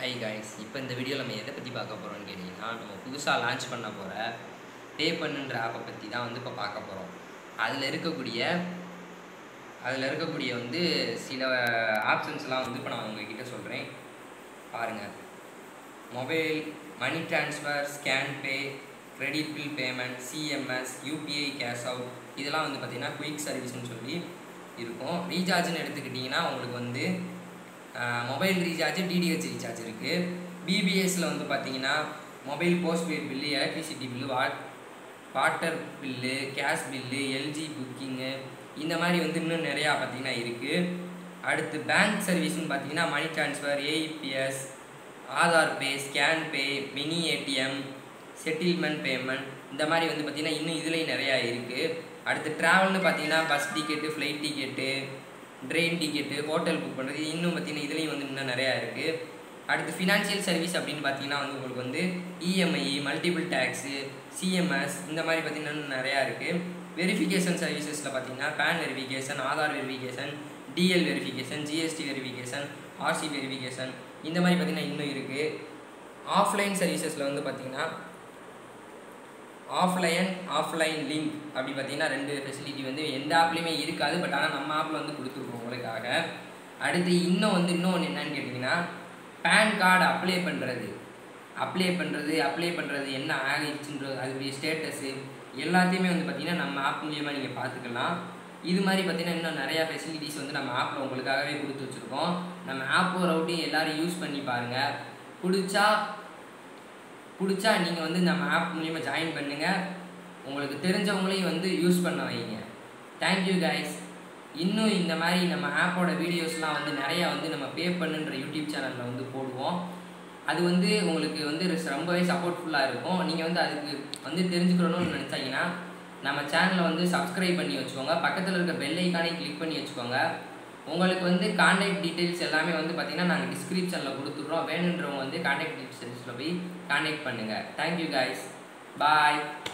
high guys இப்போ இந்த வீடியோவில் நம்ம எதை பற்றி பார்க்க போகிறோம்னு கேட்டிங்கன்னா நம்ம புதுசாக லான்ச் பண்ண போகிற பே பண்ணுன்ற ஆப்பை பற்றி தான் வந்து இப்போ பார்க்க போகிறோம் அதில் இருக்கக்கூடிய அதில் இருக்கக்கூடிய வந்து சில ஆப்ஷன்ஸ்லாம் வந்து இப்போ நான் உங்ககிட்ட சொல்கிறேன் பாருங்கள் mobile money transfer scan pay credit bill payment CMS UPI cash out இதெல்லாம் வந்து பார்த்திங்கன்னா குயிக் சர்வீஸ்னு சொல்லி இருக்கும் ரீசார்ஜ்னு எடுத்துக்கிட்டிங்கன்னா உங்களுக்கு வந்து மொபைல் ரீசார்ஜ் டிடிஹெச் ரீசார்ஜ் இருக்குது பிபிஎஸ்சில் வந்து பார்த்தீங்கன்னா mobile postpaid bill electricity bill what water bill gas bill LG booking இந்த மாதிரி வந்து இன்னும் நிறையா பார்த்தீங்கன்னா இருக்குது அடுத்து பேங்க் சர்வீஸ்னு பார்த்தீங்கன்னா money transfer AEPS Aadhaar pay scan pay mini ATM settlement payment இந்த மாதிரி வந்து பார்த்திங்கன்னா இன்னும் இதுலேயும் நிறையா இருக்குது அடுத்து ட்ராவல்னு பார்த்தீங்கன்னா bus ticket flight ticket train ticket hotel book பண்ணுறது இன்னும் பார்த்தீங்கன்னா இதுலேயும் வந்து இன்னும் நிறையா இருக்குது அடுத்து ஃபினான்ஷியல் சர்வீஸ் அப்படின்னு பார்த்தீங்கன்னா வந்து உங்களுக்கு வந்து இஎம்ஐ மல்டிபிள் டேக்ஸு சிஎம்எஸ் இந்த மாதிரி பார்த்தீங்கன்னா இன்னும் நிறையா இருக்குது வெரிஃபிகேஷன் சர்வீசஸில் பார்த்தீங்கன்னா PAN verification Aadhaar verification DL verification GST verification RC verification இந்த மாதிரி பார்த்தீங்கன்னா இன்னும் இருக்குது ஆஃப்லைன் சர்வீசஸில் வந்து பார்த்தீங்கன்னா ஆஃப்லைன் ஆஃப்லைன் லிங்க் அப்படி பார்த்தீங்கன்னா ரெண்டு ஃபெசிலிட்டி வந்து எந்த ஆப்லேயுமே இருக்காது பட் ஆனால் நம்ம ஆப்பில் வந்து கொடுத்துருக்கோம் உங்களுக்காக அடுத்து இன்னும் வந்து இன்னொன்று என்னன்னு கேட்டிங்கன்னா பேன் கார்டு அப்ளை பண்ணுறது அப்ளை பண்ணுறது அப்ளை பண்ணுறது என்ன ஆகிடுச்சுன்றது அதுடைய ஸ்டேட்டஸு எல்லாத்தையுமே வந்து பார்த்திங்கன்னா நம்ம ஆப் மூலியமாக நீங்கள் பார்த்துக்கலாம் இது மாதிரி பார்த்திங்கன்னா இன்னும் நிறையா ஃபெசிலிட்டிஸ் வந்து நம்ம ஆப்பில் உங்களுக்காகவே கொடுத்து வச்சுருக்கோம் நம்ம ஆப்போ ரவுட்டையும் எல்லோரும் யூஸ் பண்ணி பாருங்கள் பிடிச்சா பிடிச்சா நீங்கள் வந்து நம்ம ஆப் மூலியமாக ஜாயின் பண்ணுங்கள் உங்களுக்கு தெரிஞ்சவங்களையும் வந்து யூஸ் பண்ண வைங்க தேங்க்யூ கைஸ் இன்னும் இந்த மாதிரி நம்ம ஆப்போட வீடியோஸ்லாம் வந்து நிறையா வந்து நம்ம பே பண்ணுன்ற யூடியூப் சேனலில் வந்து போடுவோம் அது வந்து உங்களுக்கு வந்து ரொம்பவே சப்போர்ட்ஃபுல்லாக இருக்கும் நீங்கள் வந்து அதுக்கு வந்து தெரிஞ்சுக்கணும்னு நினச்சாங்கன்னா நம்ம சேனலை வந்து சப்ஸ்கிரைப் பண்ணி வச்சுக்கோங்க பக்கத்தில் இருக்க பெல் ஐக்கானே கிளிக் பண்ணி வச்சுக்கோங்க உங்களுக்கு வந்து கான்டாக்ட் டீட்டெயில்ஸ் எல்லாமே வந்து பார்த்திங்கன்னா நாங்கள் டிஸ்கிரிப்ஷனில் கொடுத்துட்றோம் வேணுன்றவங்க வந்து கான்டாக்ட் டீட்டெயில்ஸில் போய் கான்டாக்ட் பண்ணுங்கள் தேங்க்யூ கைஸ் பாய்